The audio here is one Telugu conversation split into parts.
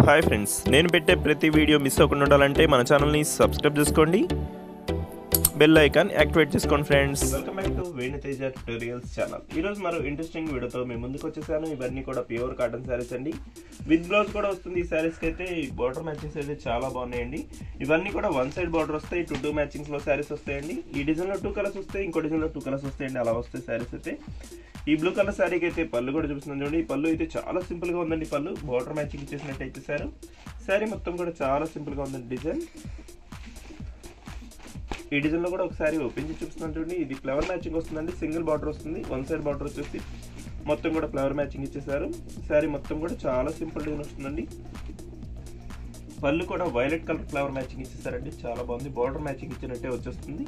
హాయ్ ఫ్రెండ్స్ నేను పెట్టే ప్రతి వీడియో మిస్ అవ్వకుండా ఉండాలంటే మన ఛానల్ని సబ్స్క్రైబ్ చేసుకోండి బెల్ ఐకాన్ యాక్టివేట్ చేసుకోండి friends welcome back to Venuteja tutorials channel ఈ రోజు మరో ఇంట్రెస్టింగ్ వీడియోతో మేము ముందుకు వచ్చేసాను ఇవన్నీ కూడా ప్యూర్ కాటన్ శారీస్ అండి విత్ బ్లౌజ్ కూడా వస్తుంది ఈ శారీస్కి అయితే ఈ బార్డర్ మ్యాచింగ్స్ అయితే చాలా బాగున్నాయండి ఇవన్నీ కూడా వన్ సైడ్ బార్డర్ వస్తాయి టూ టూ మ్యాచింగ్స్ లో శారీస్ వస్తాయండి ఈ డిజైన్ లో టూ కలర్స్ వస్తాయి ఇంకో డిజైన్ లో టూ కలర్స్ వస్తాయండి అలా వస్తాయి శారీస్ అయితే ఈ బ్లూ కలర్ శారీకి అయితే పళ్ళు కూడా చూపిస్తున్నాను చూడండి ఈ పళ్ళు అయితే చాలా సింపుల్ గా ఉందండి పళ్ళు బార్డర్ మ్యాచింగ్ ఇచ్చేసినట్టు ఇచ్చేసారు శారీ మొత్తం కూడా చాలా సింపుల్ గా ఉందండి డిజైన్ ఈ డిజైన్ లో కూడా ఒకసారి ఓపెన్ చేసి చూపిస్తున్నాను చూడండి ఇది ఫ్లవర్ మ్యాచింగ్ వస్తుందండి సింగిల్ బార్డర్ వస్తుంది వన్ సైడ్ బార్డర్ వచ్చేసి మొత్తం కూడా ఫ్లవర్ మ్యాచింగ్ ఇచ్చేసారు శారీ మొత్తం కూడా చాలా సింపుల్ డిజైన్ వస్తుందండి పళ్ళు కూడా వైలెట్ కలర్ ఫ్లవర్ మ్యాచింగ్ ఇచ్చేసారండి చాలా బాగుంది బార్డర్ మ్యాచింగ్ ఇచ్చినట్టే వచ్చేస్తుంది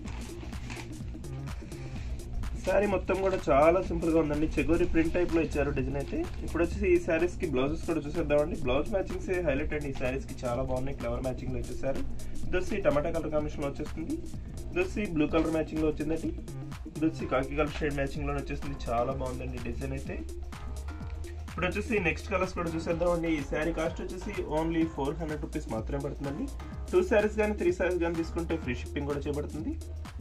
శారీ మొత్తం కూడా చాలా సింపుల్ గా ఉందండి చెగోరి ప్రింట్ టైప్ లో ఇచ్చారు డిజైన్ అయితే ఇప్పుడు వచ్చేసి ఈ శారీస్ కి బ్లౌజెస్ కూడా చూసేద్దామండి బ్లౌజ్ మ్యాచింగ్స్ హైలైట్ అండి ఈ శారీస్ కి చాలా బాగున్నాయి ఫ్లవర్ మ్యాచింగ్ లో ఇచ్చేసారు దొస్సి టమాటా కలర్ కాంబినేషన్ లో వచ్చేస్తుంది దొస్సి బ్లూ కలర్ మ్యాచింగ్ లో వచ్చిందండి దొస్సి కాకి కలర్ షేడ్ మ్యాచింగ్ లో వచ్చేస్తుంది చాలా బాగుందండి డిజైన్ అయితే ఇప్పుడు వచ్చేసి నెక్స్ట్ కలర్స్ కూడా చూసేద్దామండి ఈ శారీ కాస్ట్ వచ్చేసి ఓన్లీ ఫోర్ హండ్రెడ్ రూపీస్ మాత్రమే పడుతుందండి టూ శారీస్ కానీ త్రీ శారీస్ కానీ తీసుకుంటే ఫ్రీ షిప్పింగ్ కూడా చేయబడుతుంది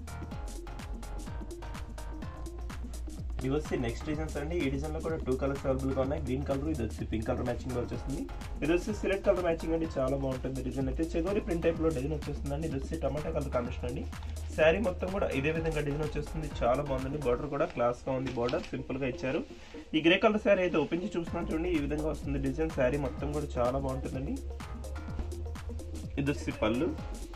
ఇవి వచ్చి నెక్స్ట్ డిజైన్స్ అండి ఈ డిజైన్ లో కూడా టూ కలర్స్ అవైలబుల్ గా ఉన్నాయి గ్రీన్ కలర్ ఇది వచ్చి పింక్ కలర్ మ్యాచింగ్ లో వచ్చేస్తుంది ఇది వచ్చి సిలెక్ట్ కలర్ మ్యాచింగ్ అండి చాలా బాగుంటుంది డిజైన్ అయితే చెగోరి ప్రింట్ టైప్ లో డిజైన్ వచ్చేస్తుందండి ఇది వచ్చి టమాటా కలర్ కాంబినేషన్ అండి శారీ మొత్తం కూడా ఇదే విధంగా డిజైన్ వచ్చేస్తుంది చాలా బాగుందండి బార్డర్ కూడా క్లాస్ గా ఉంది బార్డర్ సింపుల్ గా ఇచ్చారు ఈ గ్రే కలర్ శారీ అయితే ఓపెన్ చేసి చూస్తున్నాను చూడండి ఈ విధంగా వస్తుంది డిజైన్ శారీ మొత్తం కూడా చాలా బాగుంటుందండి ఇది వచ్చి పళ్ళు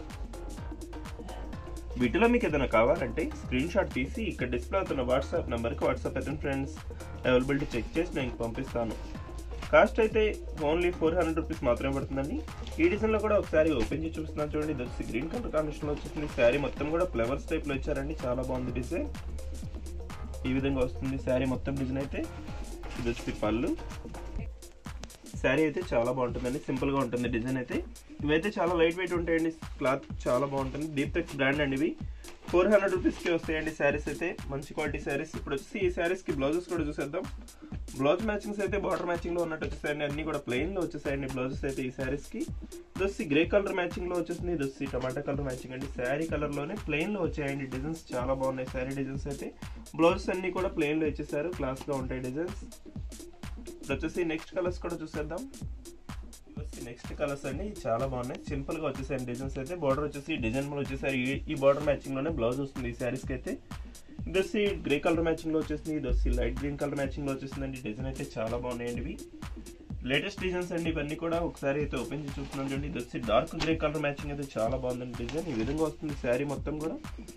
వీటిలో మీకు ఏదైనా కావాలంటే స్క్రీన్ షాట్ తీసి ఇక్కడ డిస్ప్లే అవుతున్న వాట్సాప్ నెంబర్కి వాట్సాప్ అయితే ఫ్రెండ్స్ అవైలబిలిటీ చెక్ చేసి నేను పంపిస్తాను కాస్ట్ అయితే ఓన్లీ ఫోర్ హండ్రెడ్ రూపీస్ మాత్రమే పడుతుందండి ఈ డిజైన్లో కూడా ఒకసారి ఓపెన్ చేసి చూస్తున్నాను చూడండి ఇది వచ్చి గ్రీన్ కలర్ కాంబినేషన్లో వచ్చేసింది శారీ మొత్తం కూడా ఫ్లవర్స్ టైప్లో ఇచ్చారండి చాలా బాగుంది డిజైన్ ఈ విధంగా వస్తుంది శారీ మొత్తం డిజైన్ అయితే ఇది వచ్చి పళ్ళు శారీ అయితే చాలా బాగుంటుందండి సింపుల్గా ఉంటుంది డిజైన్ అయితే ఇవైతే చాలా లైట్ వెయిట్ ఉంటాయండి క్లాత్ చాలా బాగుంటుంది డీప్ టెక్స్ బ్రాండ్ అండి ఇవి ఫోర్ హండ్రెడ్ రూపీస్కి వస్తాయండి శారీస్ అయితే మంచి క్వాలిటీ శారీస్ ఇప్పుడు వచ్చి ఈ శారీస్కి బ్లౌజెస్ కూడా చూసేద్దాం బ్లౌజ్ మ్యాచింగ్స్ అయితే బార్డర్ మ్యాచింగ్లో ఉన్నట్టు వచ్చేసాయండి అన్ని కూడా ప్లెయిన్లో వచ్చేసాయండి బ్లౌజెస్ అయితే ఈ శారీస్కి ఇది వచ్చి గ్రే కలర్ మ్యాచింగ్లో వచ్చేసింది ఇది వచ్చి టమాటా కలర్ మ్యాచింగ్ అండి శారీ కలర్లోనే ప్లెయిన్లో వచ్చాయండి డిజైన్స్ చాలా బాగున్నాయి శారీ డిజైన్స్ అయితే బ్లౌజెస్ అన్ని కూడా ప్లెయిన్లో ఇచ్చేసారు క్లాస్గా ఉంటాయి డిజైన్స్ ఇప్పుడు వచ్చేసి నెక్స్ట్ కలర్స్ కూడా చూసేద్దాం నెక్స్ట్ కలర్స్ అండి చాలా బాగున్నాయి సింపుల్ గా వచ్చేసాయి డిజైన్స్ అయితే బార్డర్ వచ్చేసి డిజైన్ కూడా వచ్చేసారి ఈ బార్డర్ మ్యాచింగ్ లోనే బ్లౌజ్ వస్తుంది ఈ శారీస్ కి అయితే ఇది వచ్చి గ్రే కలర్ మ్యాచింగ్ లో వచ్చేసింది ఇది వచ్చి లైట్ గ్రీన్ కలర్ మ్యాచింగ్ లో వచ్చేసిందండి డిజైన్ అయితే చాలా బాగున్నాయండి ఇవి లేటెస్ట్ డిజైన్స్ అండి ఇవన్నీ కూడా ఒకసారి అయితే ఓపెన్ చేసి చూస్తున్నాం చూడండి ఇది వచ్చి డార్క్ గ్రే కలర్ మ్యాచింగ్ అయితే చాలా బాగుందండి డిజైన్ ఈ విధంగా వస్తుంది శారీ మొత్తం కూడా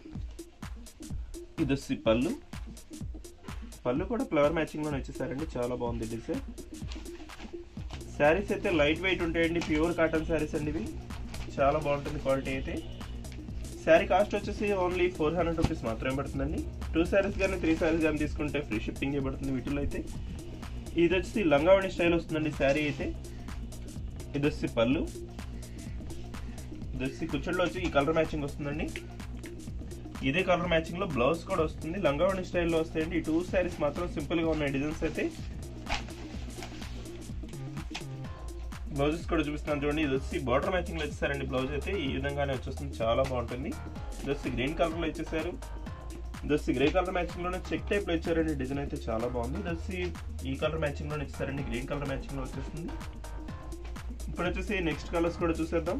ఇది వచ్చి పళ్ళు పళ్ళు కూడా ఫ్లవర్ మ్యాచింగ్ లోనే వచ్చేసారండి చాలా బాగుంది డిజైన్ శారీస్ అయితే లైట్ వెయిట్ ఉంటాయండి ప్యూర్ కాటన్ శారీస్ అండి ఇవి చాలా బాగుంటుంది క్వాలిటీ అయితే శారీ కాస్ట్ వచ్చేసి ఓన్లీ ఫోర్ హండ్రెడ్ రూపీస్ మాత్రమే పడుతుందండి టూ శారీస్ కానీ త్రీ శారీస్ కానీ తీసుకుంటే ఫ్రీ షిప్పింగ్ ఇవ్వబడుతుంది వీటిలో అయితే ఇది వచ్చేసి లంగావణి స్టైల్ వస్తుందండి శారీ అయితే ఇది వచ్చి పళ్ళు ఇది వచ్చి కుచ్చడిలో వచ్చి ఈ కలర్ మ్యాచింగ్ వస్తుందండి ఇదే కలర్ మ్యాచింగ్ లో బ్లౌజ్ కూడా వస్తుంది లంగావణి స్టైల్లో వస్తాయండి ఈ టూ శారీస్ మాత్రం సింపుల్ గా ఉన్నాయి డిజైన్స్ అయితే బ్లౌజెస్ కూడా చూపిస్తున్నాను చూడండి ఇది వచ్చి బార్డర్ మ్యాచింగ్ లో ఇచ్చేసారండి బ్లౌజ్ అయితే ఈ విధంగానే వచ్చేస్తుంది చాలా బాగుంటుంది ఇది వచ్చి గ్రీన్ కలర్ లో ఇచ్చేసారు ఇది వచ్చి గ్రే కలర్ మ్యాచింగ్ లోనే చెక్ టైప్ లో ఇచ్చారండి డిజైన్ అయితే చాలా బాగుంది ఇది వచ్చి ఈ కలర్ మ్యాచింగ్ లోనే ఇచ్చారండి గ్రీన్ కలర్ మ్యాచింగ్ లో వచ్చేస్తుంది ఇప్పుడు వచ్చేసి నెక్స్ట్ కలర్స్ కూడా చూసేద్దాం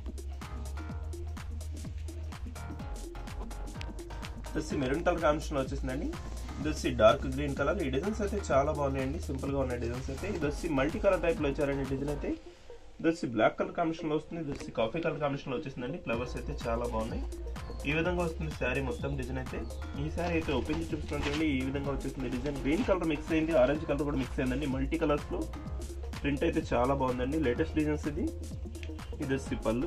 వచ్చి మెరూన్ కలర్ కాంబినేషన్ వచ్చేసిందండి ఇది వచ్చి డార్క్ గ్రీన్ కలర్ ఈ డిజైన్స్ అయితే చాలా బాగున్నాయండి సింపుల్ గా ఉన్నాయి డిజైన్స్ అయితే ఇది వచ్చి మల్టీ కలర్ టైప్ లో వచ్చారండి డిజైన్ అయితే ఇది వచ్చి బ్లాక్ కలర్ కాంబినేషన్ లో వస్తుంది ఇది వచ్చి కాఫీ కలర్ కాంబినేషన్ లో వచ్చేసిందండి ఫ్లవర్స్ అయితే చాలా బాగున్నాయి ఈ విధంగా వస్తుంది శారీ మొత్తం డిజైన్ అయితే ఈ శారీ అయితే ఓపెన్ చేసి చూపిస్తున్నాను చూడండి ఈ విధంగా వచ్చేసింది డిజైన్ గ్రీన్ కలర్ మిక్స్ అయింది ఆరెంజ్ కలర్ కూడా మిక్స్ అయిందండి మల్టీ కలర్స్ లో ప్రింట్ అయితే చాలా బాగుందండి లేటెస్ట్ డిజైన్స్ ఇది ఇది వచ్చి పళ్ళు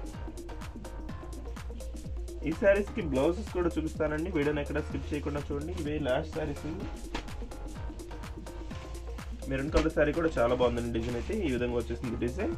ఈ శారీస్ కి బ్లౌజెస్ కూడా చూపిస్తానండి వీడియోని ఎక్కడ స్కిప్ చేయకుండా చూడండి ఇవే last saris maroon colour sari కూడా చాలా బాగుందండి డిజైన్ అయితే ఈ విధంగా వచ్చేసింది డిజైన్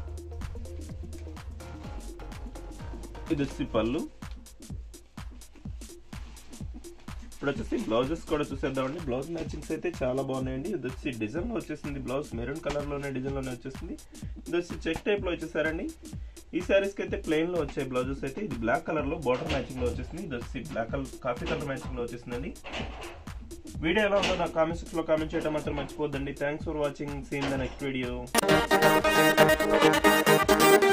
ఇది వచ్చి పళ్ళు ఇప్పుడు వచ్చేసి బ్లౌజెస్ కూడా చూసేద్దామండి బ్లౌజ్ మ్యాచింగ్స్ అయితే చాలా బాగున్నాయండి ఇది వచ్చి డిజైన్లో వచ్చేసింది బ్లౌజ్ మెరూన్ కలర్లోనే డిజైన్లోనే వచ్చేసింది ఇది వచ్చి చెక్ టైప్లో వచ్చేసారండి ఈ శారీస్కి అయితే ప్లెయిన్లో వచ్చే బ్లౌజెస్ అయితే ఇది బ్లాక్ కలర్లో బార్డర్ మ్యాచింగ్లో వచ్చేసింది ఇది వచ్చి బ్లాక్ కలర్ కాఫీ కలర్ మ్యాచింగ్లో వచ్చేసిందండి వీడియో ఎలా ఉందో నా కామెంట్ సెక్షన్లో కామెంట్ చేయడం మాత్రం మర్చిపోద్దండి thanks for watching seen the next video